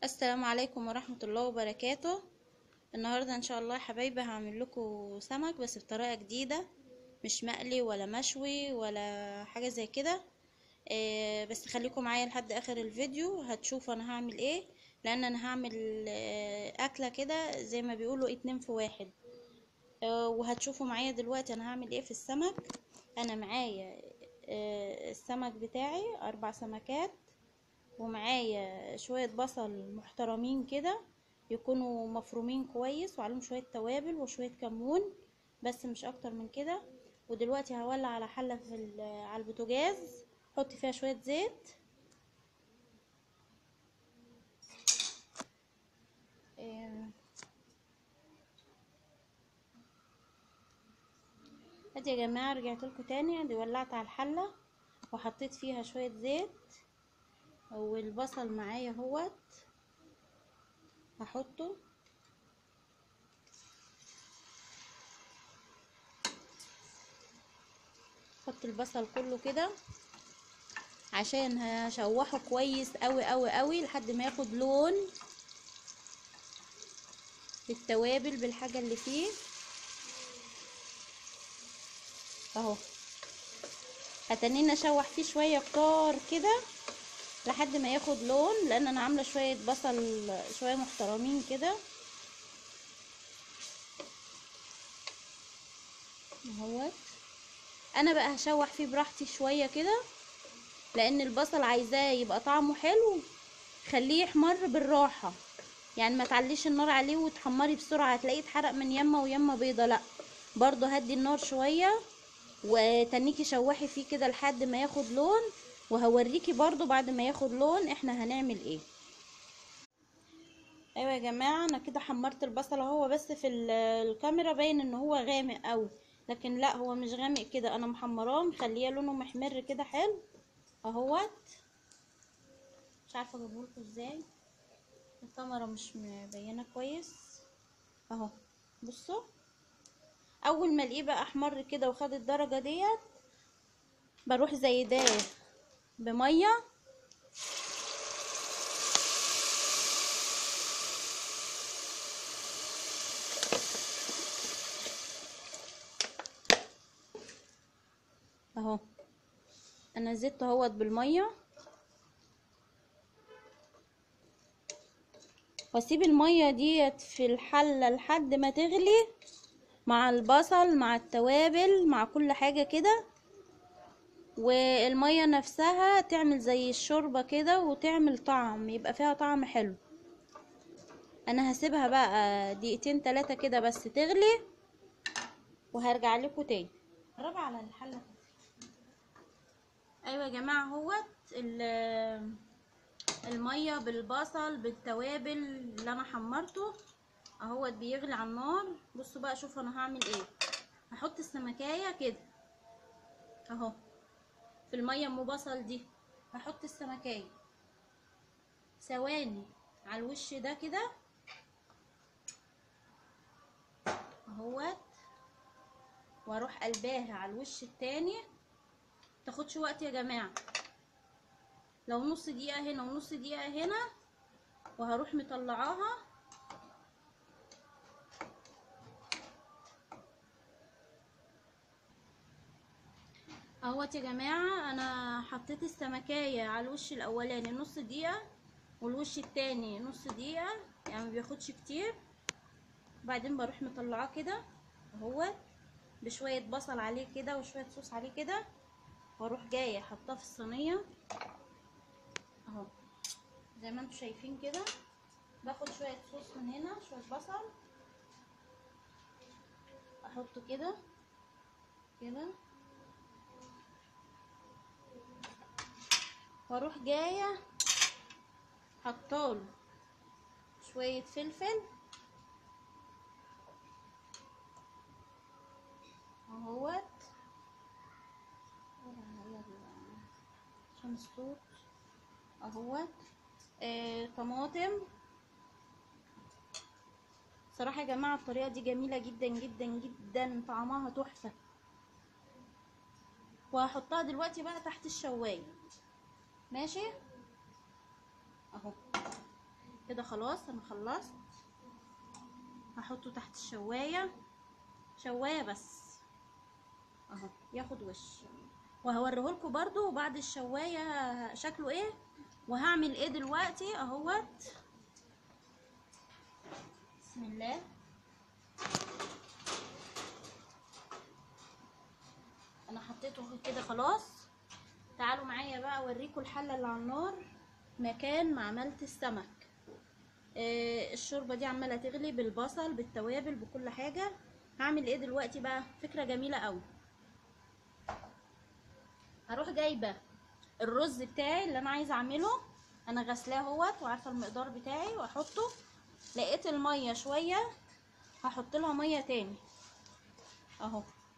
السلام عليكم ورحمة الله وبركاته النهاردة ان شاء الله يا حبايبي هعمل لكم سمك بس بطريقة جديدة مش مقلي ولا مشوي ولا حاجة زي كده آه، بس خليكم معايا لحد اخر الفيديو هتشوفوا انا هعمل ايه لان انا هعمل آه، اكلة كده زي ما بيقولوا اتنين في واحد آه، وهتشوفوا معايا دلوقتي انا هعمل ايه في السمك انا معايا آه، السمك بتاعي اربع سمكات ومعايا شوية بصل محترمين كده يكونوا مفرومين كويس وعليهم شوية توابل وشوية كمون بس مش اكتر من كده ودلوقتي هولع على حلة في ال- على البوتاجاز احط فيها شوية زيت إيه. ادي يا جماعة رجعت لكم تاني ادي ولعت على الحلة وحطيت فيها شوية زيت والبصل معايا اهوت هحطه احط البصل كله كده عشان هشوحه كويس قوي قوي قوي لحد ما ياخد لون بالتوابل بالحاجة اللي فيه اهو هتنين اشوح فيه شوية كتار كده لحد ما ياخد لون لان انا عامله شويه بصل شويه محترمين كده اهوت انا بقى هشوح فيه براحتي شويه كده لان البصل عايزاه يبقى طعمه حلو خليه يحمر بالراحه يعني ما تعليش النار عليه وتحمري بسرعه هتلاقيه اتحرق من يمه ويمه بيضه لا برضو هدي النار شويه وتنيكي شوحي فيه كده لحد ما ياخد لون وهوريكي برضو بعد ما ياخد لون احنا هنعمل ايه ايوه يا جماعه انا كده حمرت البصل اهو بس في ال- الكاميرا باين ان هو غامق قوي لكن لا هو مش غامق كده انا محمراه مخليه لونه محمر كده حلو اهوت مش عارفه اجيبهولكوا ازاي الكاميرا مش مبينه كويس اهو بصوا اول ما الاقيه بقى احمر كده وخد الدرجه ديت بروح زيداه بميه اهو انا زدت اهوت بالميه واسيب الميه ديت في الحله لحد ما تغلي مع البصل مع التوابل مع كل حاجه كده والميه نفسها تعمل زي الشوربه كده وتعمل طعم يبقى فيها طعم حلو انا هسيبها بقى دقيقتين تلاتة كده بس تغلي وهرجع لكم تاني قرب على الحله ايوه يا جماعه اهوت ال- الميه بالبصل بالتوابل اللي انا حمرته اهوت بيغلي على النار بصوا بقى شوفوا انا هعمل ايه هحط السمكايه كده اهو في الميه ام بصل دي هحط السمكايه ثواني على الوش ده كده اهوت واروح قلباها على الوش التاني تاخدش وقت يا جماعه لو نص دقيقه هنا ونص دقيقه هنا وهروح مطلعاها اهوت يا جماعة انا حطيت السمكية على الوش الاولاني نص دقيقة والوش التاني نص دقيقة يعني ما بياخدش كتير بعدين بروح مطلعاه كده اهوت بشوية بصل عليه كده وشوية صوص عليه كده واروح جاية حطاه في الصينية اهو زي ما انتم شايفين كده باخد شوية صوص من هنا شوية بصل احطه كده كده واروح جايه حطاله شويه فلفل اهوت عشان الصوت اهوت آه، طماطم صراحه يا جماعه الطريقه دي جميله جدا جدا جدا طعمها تحفه وهحطها دلوقتي بقى تحت الشوايه ماشي اهو كده خلاص انا خلصت هحطه تحت الشوايه شوايه بس اهو ياخد وش وهوريهولكوا برضو بعد الشوايه شكله ايه وهعمل ايه دلوقتي اهوت بسم الله انا حطيته كده خلاص تعالوا معايا بقى اوريكم الحله اللي على النار مكان ما عملت السمك آه الشوربه دي عماله تغلي بالبصل بالتوابل بكل حاجه هعمل ايه دلوقتي بقى فكره جميله قوي هروح جايبه الرز بتاعي اللي انا عايزه اعمله انا غسلاه اهوت وعارفه المقدار بتاعي واحطه لقيت الميه شويه هحط لها ميه تاني اهو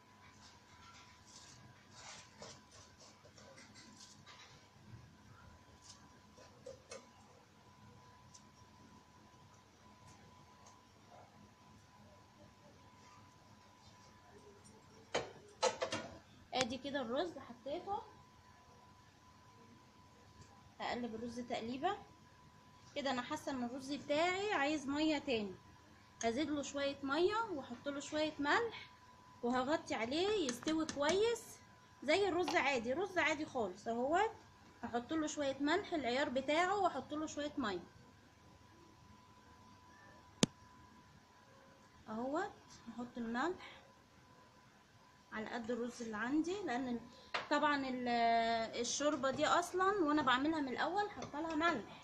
ادي كده الرز حطيته هقلب الرز تقليبه كده انا حاسه ان الرز بتاعي عايز ميه تاني هزيد له شويه ميه واحط له شويه ملح وهغطي عليه يستوي كويس زي الرز عادي رز عادي خالص اهوت هحط له شويه ملح العيار بتاعه واحط له شويه ميه اهوت هحط الملح على قد الرز اللي عندي لان طبعا الشوربه دي اصلا وانا بعملها من الاول حاطه لها ملح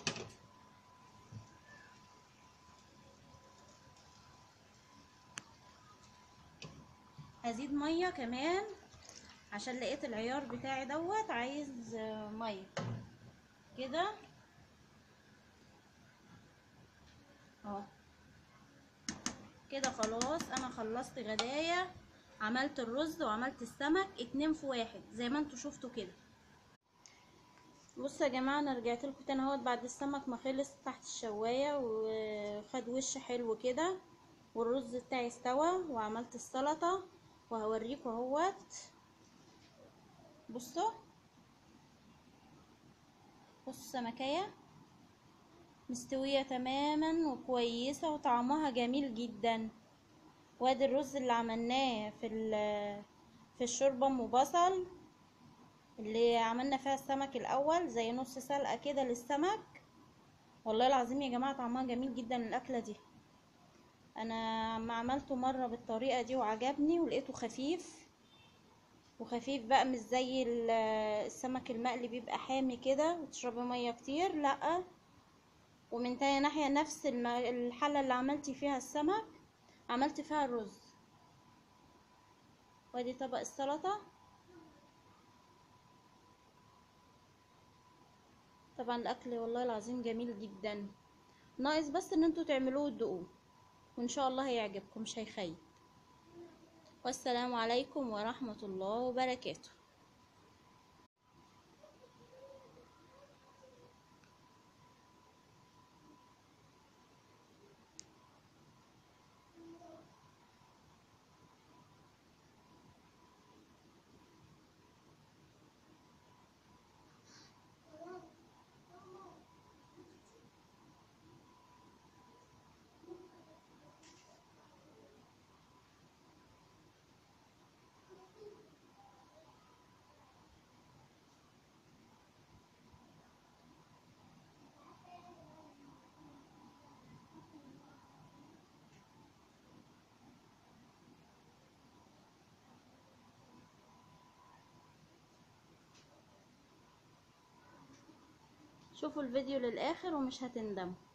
هزيد ميه كمان عشان لقيت العيار بتاعي دوت عايز ميه كده اهو كده خلاص انا خلصت غدايا عملت الرز وعملت السمك اتنين في واحد زي ما انتوا شفتوا كده بصوا يا جماعه انا رجعت لكم تاني اهوت بعد السمك ما خلص تحت الشوايه وخد وش حلو كده والرز بتاعي استوى وعملت السلطه وهوريكم اهوت بصوا بصوا السمكيه مستويه تماما وكويسه وطعمها جميل جدا وادي الرز اللي عملناه في في الشوربه ام بصل اللي عملنا فيها السمك الاول زي نص سلقه كده للسمك والله العظيم يا جماعه طعمها جميل جدا الاكله دي انا ما عملته مره بالطريقه دي وعجبني ولقيته خفيف وخفيف بقى مش زي السمك المقلي بيبقى حامي كده وتشربي ميه كتير لا ومن تاني ناحيه نفس الحله اللي عملتي فيها السمك عملت فيها الرز وادي طبق السلطه طبعا الاكل والله العظيم جميل جدا ناقص بس ان انتوا تعملوه وتدوقوه وان شاء الله هيعجبكم مش هيخيب والسلام عليكم ورحمه الله وبركاته شوفوا الفيديو للاخر ومش هتندموا